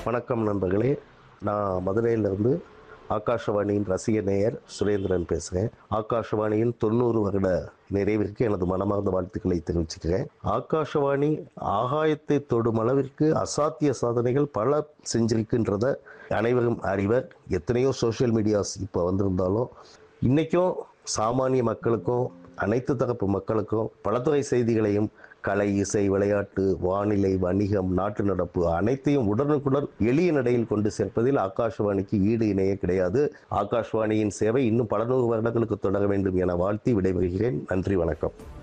வணக்கம் நண்பர்களே நான் மதுரையிலிருந்து ஆகாஷவாணியின் ரசிக நேயர் சுரேந்திரன் பேசுகிறேன் ஆகாஷவாணியின் தொண்ணூறு வருட நிறைவிற்கு எனது மனமார்ந்த வாழ்த்துக்களை தெரிவிச்சுக்கிறேன் ஆகாஷவாணி ஆகாயத்தை தொடும் அளவிற்கு அசாத்திய சாதனைகள் பல செஞ்சிருக்குன்றத அனைவரும் அறிவர் எத்தனையோ சோஷியல் மீடியாஸ் இப்போ வந்திருந்தாலும் இன்றைக்கும் சாமானிய மக்களுக்கும் அனைத்து தரப்பு மக்களுக்கும் பலத்துறை செய்திகளையும் கலை இசை விளையாட்டு வானிலை வணிகம் நாட்டு நடப்பு அனைத்தையும் உடனுக்குடன் எளிய நடையில் கொண்டு சேர்ப்பதில் ஆகாஷவாணிக்கு ஈடு இணைய கிடையாது ஆகாஷ்வாணியின் சேவை இன்னும் பல நூறு வருடங்களுக்கு தொடர வேண்டும் என வாழ்த்தி விடைபெறுகிறேன் நன்றி வணக்கம்